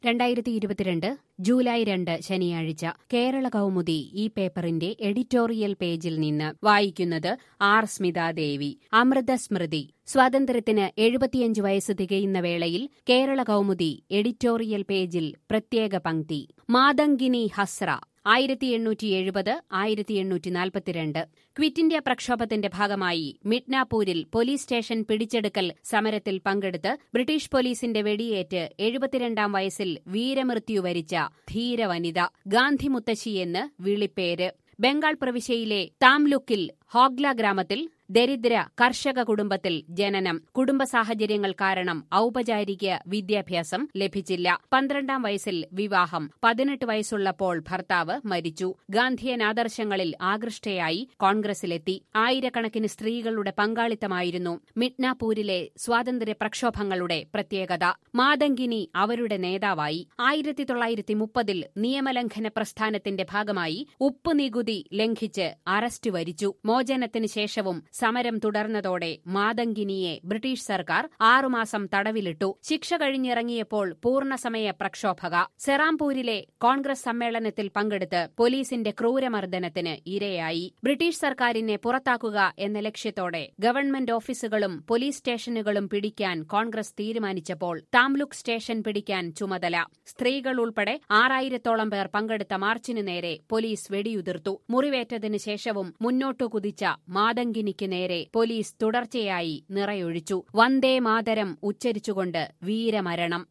രണ്ടായിരത്തി ഇരുപത്തിരണ്ട് ജൂലൈ രണ്ട് ശനിയാഴ്ച കേരള കൗമുദി ഈ പേപ്പറിന്റെ എഡിറ്റോറിയൽ പേജിൽ നിന്ന് വായിക്കുന്നത് ആർ സ്മിതാദേവി അമൃതസ്മൃതി സ്വാതന്ത്ര്യത്തിന് എഴുപത്തിയഞ്ച് വയസ്സ് തികയുന്ന വേളയിൽ കേരള കൗമുദി എഡിറ്റോറിയൽ പേജിൽ പ്രത്യേക പങ്ക്തി മാതങ്കിനി ഹസ്ര ആയിരത്തി എണ്ണൂറ്റി എഴുപത് ആയിരത്തി എണ്ണൂറ്റി നാൽപ്പത്തിരണ്ട് ക്വിറ്റ് ഇന്ത്യ പ്രക്ഷോഭത്തിന്റെ ഭാഗമായി മിഡ്നാപൂരിൽ പോലീസ് സ്റ്റേഷൻ പിടിച്ചെടുക്കൽ സമരത്തിൽ പങ്കെടുത്ത് ബ്രിട്ടീഷ് പോലീസിന്റെ വെടിയേറ്റ് എഴുപത്തിരണ്ടാം വയസ്സിൽ വീരമൃത്യു വരിച്ച ധീരവനിത ഗാന്ധി മുത്തശ്ശി എന്ന് വിളിപ്പേര് ബംഗാൾ പ്രവിശ്യയിലെ താംലുക്കിൽ ഹോഗ്ല ഗ്രാമത്തിൽ ദരിദ്ര കർഷക കുടുംബത്തിൽ ജനനം കുടുംബ സാഹചര്യങ്ങൾ കാരണം ഔപചാരിക വിദ്യാഭ്യാസം ലഭിച്ചില്ല പന്ത്രണ്ടാം വയസ്സിൽ വിവാഹം പതിനെട്ട് വയസ്സുള്ളപ്പോൾ ഭർത്താവ് മരിച്ചു ഗാന്ധിയൻ ആദർശങ്ങളിൽ ആകൃഷ്ടയായി കോൺഗ്രസിലെത്തി ആയിരക്കണക്കിന് സ്ത്രീകളുടെ പങ്കാളിത്തമായിരുന്നു മിഡ്നാപൂരിലെ സ്വാതന്ത്ര്യ പ്രക്ഷോഭങ്ങളുടെ പ്രത്യേകത മാതങ്കിനി അവരുടെ നേതാവായി ആയിരത്തി തൊള്ളായിരത്തി മുപ്പതിൽ നിയമലംഘന പ്രസ്ഥാനത്തിന്റെ ഭാഗമായി ഉപ്പ് നികുതി ലംഘിച്ച് അറസ്റ്റ് വരിച്ചു മോചനത്തിന് ശേഷവും സമരം തുടർന്നതോടെ മാതങ്കിനിയെ ബ്രിട്ടീഷ് സർക്കാർ ആറുമാസം തടവിലിട്ടു ശിക്ഷ കഴിഞ്ഞിറങ്ങിയപ്പോൾ പൂർണ്ണസമയ പ്രക്ഷോഭക സെറാംപൂരിലെ കോൺഗ്രസ് സമ്മേളനത്തിൽ പങ്കെടുത്ത് പോലീസിന്റെ ക്രൂരമർദ്ദനത്തിന് ഇരയായി ബ്രിട്ടീഷ് സർക്കാരിനെ പുറത്താക്കുക എന്ന ലക്ഷ്യത്തോടെ ഗവൺമെന്റ് ഓഫീസുകളും പോലീസ് സ്റ്റേഷനുകളും പിടിക്കാൻ കോൺഗ്രസ് തീരുമാനിച്ചപ്പോൾ താംലുക് സ്റ്റേഷൻ പിടിക്കാൻ ചുമതല സ്ത്രീകൾ ഉൾപ്പെടെ ആറായിരത്തോളം പേർ പങ്കെടുത്ത മാർച്ചിനു നേരെ പോലീസ് വെടിയുതിർത്തു മുറിവേറ്റതിനു ശേഷവും മുന്നോട്ടു കുതിച്ച മാതങ്കിനിക്ക് നേരെ പോലീസ് തുടർച്ചയായി നിറയൊഴിച്ചു വന്ദേ മാതരം ഉച്ചരിച്ചുകൊണ്ട് വീരമരണം